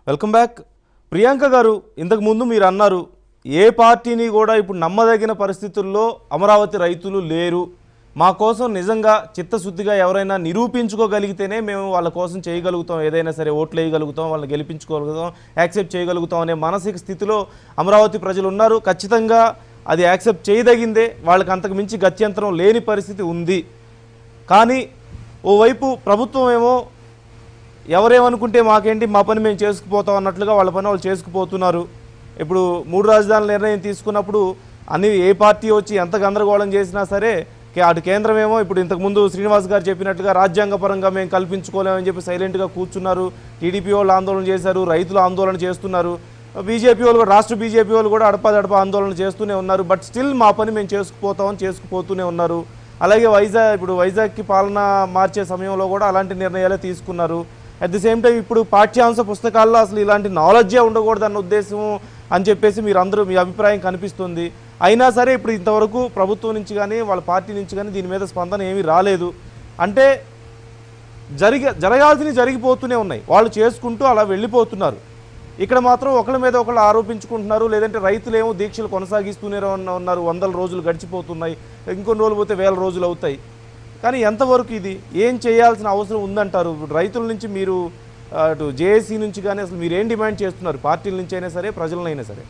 Welcome back Priyanka గారు ఇంతకు ముందు మీరు అన్నారు ఏ పార్టీని కూడా ఇప్పుడు నమ్మదగిన పరిస్థితుల్లో అమరావతి రైతులు లేరు మా కోసం నిజంగా చిత్తశుద్ధిగా ఎవరైనా నిరూపించుకోగలిగితేనే మేము వాళ్ళ కోసం చేయగలుగుతాం ఏదైనా సరే ఓట్లు వేయగలుగుతాం వాళ్ళని గెలిపించుకోగలుగుతాం యాక్సెప్ట్ చేయగలుగుతాం అనే మానసిక స్థితిలో అమరావతి ప్రజలు ఉన్నారు ఖచ్చితంగా అది యాక్సెప్ట్ చేయదగిందే వాళ్ళకి అంతకు మించి గత్యంతరం లేని పరిస్థితి ఉంది కానీ ఓవైపు ప్రభుత్వం ఏమో ఎవరేమనుకుంటే మాకేంటి మా పని మేము చేసుకుపోతాం అన్నట్లుగా వాళ్ళ పని వాళ్ళు చేసుకుపోతున్నారు ఇప్పుడు మూడు రాజధానుల నిర్ణయం తీసుకున్నప్పుడు అన్ని ఏ పార్టీ వచ్చి ఎంత గందరగోళం చేసినా సరే కే- అటు కేంద్రం ఏమో ఇప్పుడు ఇంతకుముందు శ్రీనివాస్ గారు చెప్పినట్టుగా రాజ్యాంగపరంగా మేము కల్పించుకోలేమని చెప్పి సైలెంట్గా కూర్చున్నారు టీడీపీ వాళ్ళు ఆందోళన చేశారు రైతులు ఆందోళన చేస్తున్నారు బీజేపీ వాళ్ళు కూడా రాష్ట్ర బీజేపీ వాళ్ళు కూడా అడపాదడప ఆందోళన చేస్తూనే ఉన్నారు బట్ స్టిల్ మా పని మేము చేసుకుపోతామని చేసుకుపోతూనే ఉన్నారు అలాగే వైజాగ్ ఇప్పుడు వైజాగ్కి పాలన మార్చే సమయంలో కూడా అలాంటి నిర్ణయాలే తీసుకున్నారు అట్ ది సేమ్ టైం ఇప్పుడు పాఠ్యాంశ పుస్తకాల్లో అసలు ఇలాంటి నాలెడ్జే ఉండకూడదు అన్న ఉద్దేశం అని చెప్పేసి మీరు అందరూ మీ అభిప్రాయం కనిపిస్తుంది అయినా సరే ఇప్పుడు ఇంతవరకు ప్రభుత్వం నుంచి కానీ వాళ్ళ పార్టీ నుంచి కానీ దీని మీద స్పందన ఏమీ రాలేదు అంటే జరిగ జరగాల్సినవి జరిగిపోతూనే ఉన్నాయి వాళ్ళు చేసుకుంటూ అలా వెళ్ళిపోతున్నారు ఇక్కడ మాత్రం ఒకళ్ళ మీద ఒకళ్ళు ఆరోపించుకుంటున్నారు లేదంటే రైతులేమో దీక్షలు కొనసాగిస్తూనే ఉన్న- ఉన్నారు వందల రోజులు గడిచిపోతున్నాయి ఇంకొన్ని రోజులు పోతే వేల రోజులు అవుతాయి కానీ ఎంతవరకు ఇది ఏం చేయాల్సిన అవసరం ఉందంటారు ఇప్పుడు రైతుల నుంచి మీరు ఆ, అటు జేఏసీ నుంచి కానీ అసలు మీరు ఏం డిమాండ్ చేస్తున్నారు పార్టీల నుంచి అయినా సరే ప్రజలనైనా సరే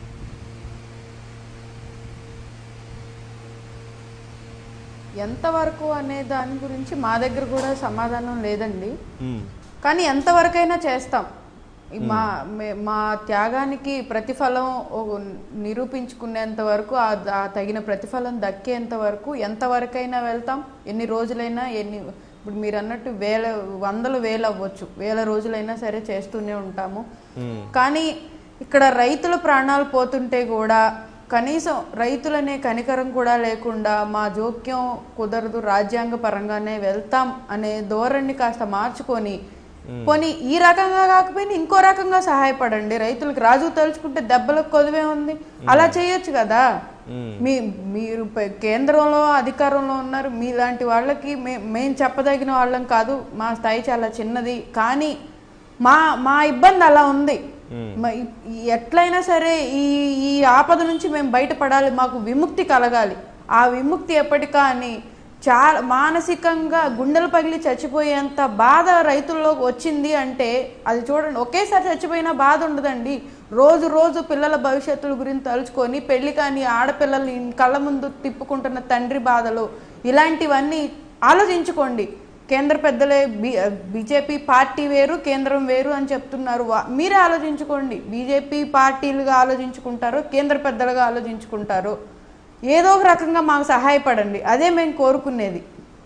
ఎంతవరకు అనే దాని గురించి మా దగ్గర కూడా సమాధానం లేదండి ఉమ్, కానీ ఎంతవరకైనా చేస్తాం ఈ మా మే- మా త్యాగానికి ప్రతిఫలం ఓ- నిరూపించుకునేంత వరకు ఆ ద- ఆ తగిన ప్రతిఫలం దక్కేంత వరకు ఎంతవరకైనా వెళ్తాం ఎన్ని రోజులైనా ఎన్ని ఇప్పుడు మీరు అన్నట్టు వేల వందలు వేలు అవ్వచ్చు వేల రోజులైనా సరే చేస్తూనే ఉంటాము ఉమ్, కానీ ఇక్కడ రైతుల ప్రాణాలు పోతుంటే కూడా కనీసం రైతులనే కనికరం కూడా లేకుండా మా జోక్యం కుదరదు రాజ్యాంగ పరంగానే వెళ్తాం అనే ధోరణి కాస్త మార్చుకొని పోనీ ఈ రకంగా కాకపోయినా ఇంకో రకంగా సహాయపడండి రైతులకు రాజు తలుచుకుంటే దెబ్బలకు కొదువే ఉంది అలా చేయొచ్చు కదా ఉమ్, మీ మీరు ప- కేంద్రంలో అధికారంలో ఉన్నారు మీలాంటి వాళ్ళకి మే మేము చెప్పదగిన వాళ్ళం కాదు మా స్థాయి చాలా చిన్నది కానీ మా మా ఇబ్బంది అలా ఉంది ఉమ్, మ- ఈ- ఎట్లయినా సరే ఈ ఈ ఆపద నుంచి మేము బయటపడాలి మాకు విముక్తి కలగాలి ఆ విముక్తి ఎప్పటికా అని చాలా మానసికంగా గుండెలు పగిలి చచ్చిపోయేంత బాధ రైతుల్లో వచ్చింది అంటే అది చూడండి ఒకేసారి చచ్చిపోయినా బాధ ఉండదండి రోజు రోజు పిల్లల భవిష్యత్తుల గురించి తలుచుకొని పెళ్లి కాని ఆడపిల్లల్ని కళ్ళ ముందు తిప్పుకుంటున్న తండ్రి బాధలు ఇలాంటివన్నీ ఆలోచించుకోండి కేంద్ర పెద్దలే బి బీజేపీ పార్టీ వేరు కేంద్రం వేరు అని చెప్తున్నారు వా- మీరే ఆలోచించుకోండి బీజేపీ పార్టీలుగా ఆలోచించుకుంటారు కేంద్ర పెద్దలుగా ఆలోచించుకుంటారు ఏదో ఒక రకంగా మాకు సహాయపడండి అదే మేము కోరుకునేది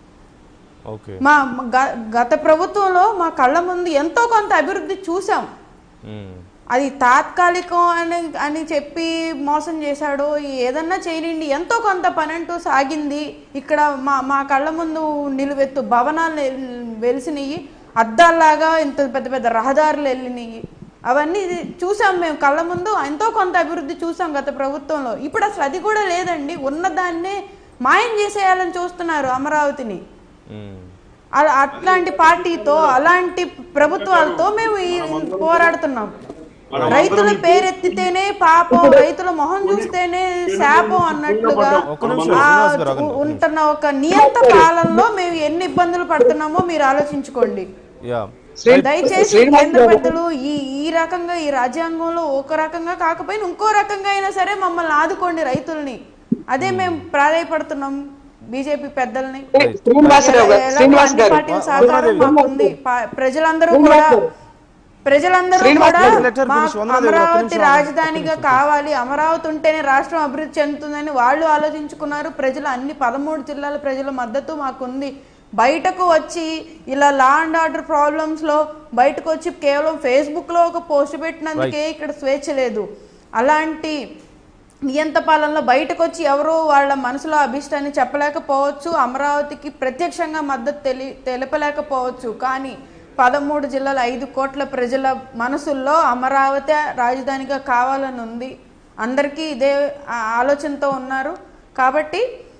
ఓకే మా మా గ- గత ప్రభుత్వంలో మా కళ్ళ ముందు ఎంతో కొంత అభివృద్ధి చూసాం ఉమ్, అది తాత్కాలికం అని అని చెప్పి మోసం చేశాడో ఏదన్నా చేయనిండి ఎంతో కొంత పని అంటూ సాగింది ఇక్కడ మా మా కళ్ళ ముందు నిలువెత్తు భవనాలు వెల్- వెలిసినాయి అద్దాల్లాగా ఇంత పెద్ద పెద్ద రహదారులు వెళ్ళినాయి అవన్నీ ఇది చూసాం మేము కళ్ళ ముందు ఎంతో కొంత అభివృద్ధి చూసాం గత ప్రభుత్వంలో ఇప్పుడు అసలు అది కూడా లేదండి ఉన్నదాన్నే మాయం చేసేయాలని చూస్తున్నారు అమరావతిని ఉమ్, అలా అట్లాంటి పార్టీతో అలాంటి ప్రభుత్వాలతో మేము ఈ పోరాడుతున్నాం రైతుల పేరెత్తితేనే పాపం రైతుల మొహం చూస్తేనే శాపం అన్నట్లుగా ఒక్క నిమిషం, ఆ శ్రీనివాస్ గారు ఆగండి. ఉంటున్న ఒక నియంత పాలనలో మేము ఎన్ని ఇబ్బందులు పడుతున్నామో మీరు ఆలోచించుకోండి యా దయచేసి కేంద్ర పెద్దలు ఈ ఈ రకంగా ఈ రాజ్యాంగంలో ఒక రకంగా కాకపోయినా ఇంకో రకంగా అయినా సరే మమ్మల్ని ఆదుకోండి రైతుల్ని అదే మేము ప్రాధాయపడుతున్నాం బీజేపీ పెద్దల్ని శ్రీనివాసరావు గారు ఎలాగో శ్రీనివాస్ అన్ని గారు పార్టీల సహకారం మాకుంది పా- ప్రజలందరూ కూడా ప్రజలందరూ శ్రీనివాస్ కూడా గారు, let her మా finish. వందనాలు, ఒక్క అమరావతి నిమిషం, రాజధానిగా కావాలి అమరావతి ఉంటేనే రాష్ట్రం అభివృద్ధి చెందుతుందని వాళ్ళు ఆలోచించుకున్నారు ప్రజలు అన్ని పదమూడు జిల్లాల ప్రజల మద్దతు మాకుంది బయటకు వచ్చి ఇలా లా అండ్ ఆర్డర్ ప్రాబ్లమ్స్ లో బయటకు వచ్చి కేవలం ఫేస్బుక్ లో ఒక పోస్ట్ పెట్టినందుకే ఇక్కడ స్వేచ్ఛ లేదు అలాంటి నియంత పాలనలో బయటకు వచ్చి ఎవరో వాళ్ళ మనసులో అభిష్టాన్ని చెప్పలేకపోవచ్చు అమరావతికి ప్రత్యక్షంగా మద్దతు తెలి తెలపలేకపోవచ్చు కానీ పదమూడు జిల్లాల ఐదు కోట్ల ప్రజల మనసుల్లో అమరావతి రాజధానిగా కావాలని ఉంది అందరికీ ఇదే ఆ- ఆలోచనతో ఉన్నారు కాబట్టి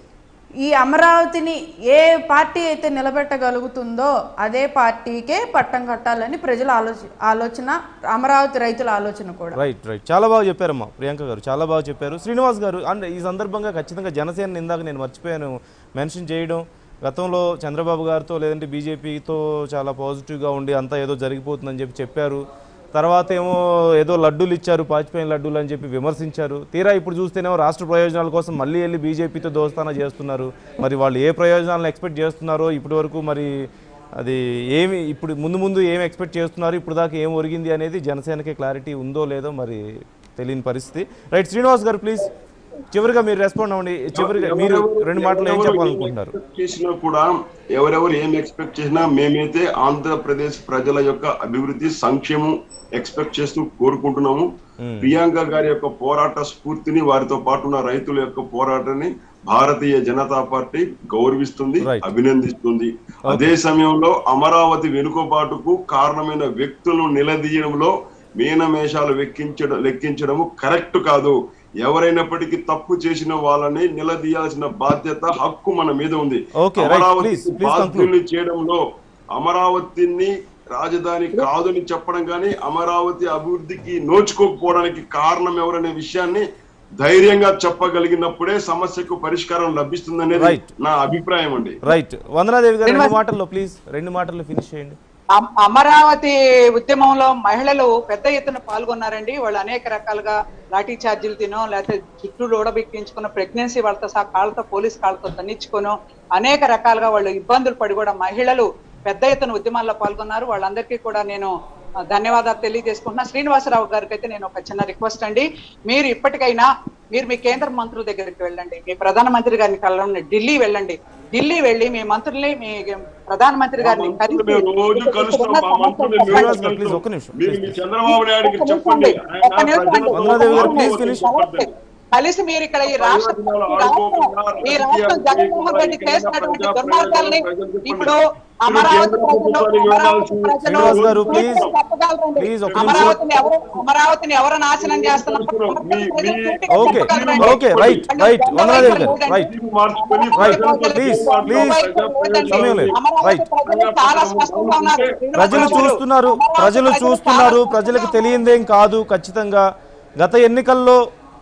ఈ అమరావతిని ఏ పార్టీ అయితే నిలబెట్టగలుగుతుందో అదే పార్టీకే పట్టం కట్టాలని ప్రజల ఆలోచ ఆలోచన అమరావతి రైతుల ఆలోచన కూడా రైట్ రైట్ చాలా బాగా చెప్పారమ్మా ప్రియాంక గారు చాలా బాగా చెప్పారు శ్రీనివాస్ గారు అండ్ ఈ సందర్భంగా ఖచ్చితంగా జనసేన ఇందాక నేను మర్చిపోయాను మెన్షన్ చేయడం గతంలో చంద్రబాబు గారితో లేదంటే బీజేపీతో చాలా పాజిటివ్గా ఉండి అంతా ఏదో జరిగిపోతుందని చెప్పి చెప్పారు తర్వాత ఏమో ఏదో లడ్డూలు ఇచ్చారు పాచిపోయిన లడ్డూలు అని చెప్పి విమర్శించారు తీరా ఇప్పుడు చూస్తేనేమో రాష్ట్ర ప్రయోజనాల కోసం మళ్ళీ వెళ్ళి బీజేపీతో దోస్తానా చేస్తున్నారు మరి వాళ్ళు ఏ ప్రయోజనాలను ఎక్స్పెక్ట్ చేస్తున్నారో ఇప్పటి వరకు మరి అది ఏమి ఇప్పుడు ముందు ముందు ఏం ఎక్స్పెక్ట్ చేస్తున్నారు ఇప్పుడు దాకా ఏం ఒరిగింది అనేది జనసేనకి క్లారిటీ ఉందో లేదో మరి తెలియని పరిస్థితి రైట్ శ్రీనివాస్ గారు ప్లీజ్ చివరిగా మీరు రెస్పాండ్ అవ్వండి చివరిగా మీరు రెండు మాటలు ఏం చెప్పాలనుకుంటున్నారు ఎక్స్పెక్ట్ చేసినా కూడా ఎవరెవరు ఏం ఎక్స్పెక్ట్ చేసినా మేమైతే ఆంధ్రప్రదేశ్ ప్రజల యొక్క అభివృద్ధి సంక్షేమం ఎక్స్పెక్ట్ చేస్తూ కోరుకుంటున్నాము ప్రియాంక గారి యొక్క పోరాట స్ఫూర్తిని వారితో పాటు ఉన్న రైతుల యొక్క పోరాటాన్ని భారతీయ జనతా పార్టీ గౌరవిస్తుంది Right. అభినందిస్తుంది అదే సమయంలో అమరావతి వెనుకబాటుకు కారణమైన వ్యక్తులను నిలదీయడంలో మీనమేషాలు వెక్కించడం లెక్కించడము కరెక్ట్ కాదు ఎవరైనప్పటికీ తప్పు చేసిన వాళ్ళని నిలదీయాల్సిన బాధ్యత హక్కు మన మీద ఉంది Okay, right. Amaravati Please, please బాధ్యుల్ని చేయడంలో అమరావతిని రాజధాని కాదని చెప్పడం కానీ అమరావతి అభివృద్ధికి నోచుకోకపోవడానికి కారణం ఎవరనే విషయాన్ని ధైర్యంగా చెప్పగలిగినప్పుడే సమస్యకు పరిష్కారం లభిస్తుందనేది Right. నా అభిప్రాయం అండి రైట్ వందనాదేవి గారు రెండు మాటల్లో ప్లీజ్ రెండు మాటల్లో ఫినిష్ చేయండి అమ- అమరావతి ఉద్యమంలో మహిళలు పెద్ద ఎత్తున పాల్గొన్నారండి వాళ్ళు అనేక రకాలుగా లాఠీ ఛార్జీలు తినో లేకపోతే జుట్టు ఊడబెక్కించుకున్న ప్రెగ్నెన్సీ వాళ్ళతో సహా కాళ్ళతో పోలీస్ కాళ్ళతో తన్నించుకునో అనేక రకాలుగా వాళ్ళు ఇబ్బందులు పడి కూడా మహిళలు పెద్ద ఎత్తున ఉద్యమాల్లో పాల్గొన్నారు వాళ్ళందరికీ కూడా నేను ఆ, ధన్యవాదాలు తెలియజేసుకుంటున్నా శ్రీనివాసరావు గారికి అయితే నేను ఒక చిన్న రిక్వెస్ట్ అండి మీరు ఇప్పటికైనా మీరు మీ కేంద్ర మంత్రుల దగ్గరికి వెళ్ళండి మీ ప్రధానమంత్రి గారిని కలవండి ఢిల్లీ వెళ్ళండి ఢిల్లీ వెళ్ళి మీ మంత్రుల్ని మీ ప్రధానమంత్రి గారిని కలిసి మేము రోజు కలుస్తాం మా మంత్రులు మేము శ్రీనివాస్ గారు, కలుస్తాం. please, ఒక్క నిమిషం, మీరు please, మీ please. చంద్రబాబు నాయుడుకి ఒక్క చెప్పండి నిమిషం అండి. ఒక్క ఆయన నిమిషం అండి. ప్రజలతో వందనాదేవి గారు, please మాట్లాడుతూ finish. చెప్పండి. కలిసి మీరు ఇక్కడ ఈ రాష్ట్ర ప్రయోజనాలు ఈ రాష్ట్రం- ఆడుకోకుండా ఈ రాష్ట్రం జగన్మోహన్ రెడ్డి రాజకీయ చేసినటువంటి ప్రజా దుర్మార్గాల్ని ప్రయోజనాలు ఇప్పుడు ప్రజలకు అమరావతి కేంద్ర ప్రజలు ప్రభుత్వానికి అమరావతి వెళ్ళాల్సి- ప్రజలు శ్రీనివాస్ గారు, please. చెప్పగలరండి. Please, ఒక నిమిషం. అమరావతిని ఎవరు అమరావతిని ఎవరు నాశనం చేస్తున్నారు మీ- మీ- ఓకే చెప్పగలరండి. ఓకే రైట్ రైట్ వందనాదేవి గారు రైట్ తీరు మార్చుకొని Right. ప్రజలకు Please, ప్రజా please. ప్రయోజనాలు సమయం లేదు. అమరావతి Right. ప్రజలు చాలా స్పష్టంగా ఉన్నారు. ప్రజలు చూస్తున్నారు అమరావతి ప్రజలు ప్రజలు చూస్తున్నారు చాలా ప్రజలకు స్పష్టంగా తెలియందేం కాదు ఖచ్చితంగా గత ఎన్నికల్లో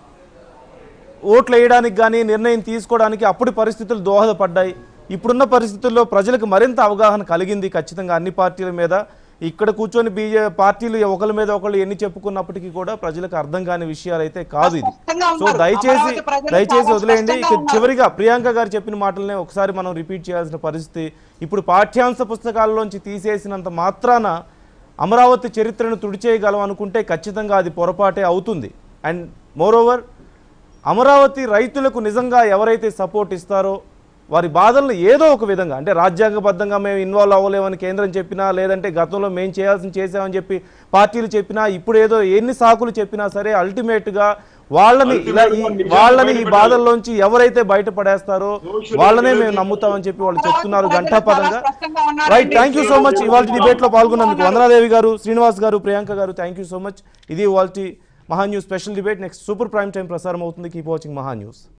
ఓట్లు వేయడానికి కానీ నిర్ణయం తీసుకోవడానికి అప్పుడు పరిస్థితులు దోహదపడ్డాయి ఇప్పుడున్న పరిస్థితుల్లో ప్రజలకు మరింత అవగాహన కలిగింది ఖచ్చితంగా అన్ని పార్టీల మీద ఇక్కడ కూర్చొని బీజే పార్టీలు ఒకరి మీద ఒకళ్ళు ఎన్ని చెప్పుకున్నప్పటికీ కూడా ప్రజలకు అర్థం కాని విషయాలు అయితే కాదు ఇది స్పష్టంగా సో ఉన్నారు. దయచేసి అమరావతి ప్రజలు దయచేసి చాలా వదిలేయండి స్పష్టంగా ఇక ఉన్నారు. చివరిగా ప్రియాంక గారు చెప్పిన మాటలనే ఒకసారి మనం రిపీట్ చేయాల్సిన పరిస్థితి ఇప్పుడు పాఠ్యాంశ పుస్తకాల్లోంచి తీసేసినంత మాత్రాన అమరావతి చరిత్రను తుడిచేయగలం అనుకుంటే ఖచ్చితంగా అది పొరపాటే అవుతుంది అండ్ మోరోవర్ అమరావతి రైతులకు నిజంగా ఎవరైతే సపోర్ట్ ఇస్తారో వారి బాధలను ఏదో ఒక విధంగా అంటే రాజ్యాంగబద్ధంగా మేము ఇన్వాల్వ్ అవ్వలేమని కేంద్రం చెప్పినా లేదంటే గతంలో మేము చేయాల్సిన చేసామని చెప్పి పార్టీలు చెప్పినా ఇప్పుడు ఏదో ఎన్ని సాకులు చెప్పినా సరే అల్టిమేట్గా వాళ్ళని ఇలా ఈ వాళ్ళని ఈ బాధల్లోంచి ఎవరైతే బయటపడేస్తారో వాళ్ళనే మేము నమ్ముతామని చెప్పి వాళ్ళు చెప్తున్నారు ఘంటాపదంగా right thank you so much ఇవాళ డిబేట్లో పాల్గొన్నందుకు వందనాదేవి గారు శ్రీనివాస్ గారు ప్రియాంక గారు థ్యాంక్ యూ సో మచ్ ఇది ఇవాళ Maha news special debate next super prime time ప్రసారం అవుతుంది కీప్ వాచింగ్ మహా న్యూస్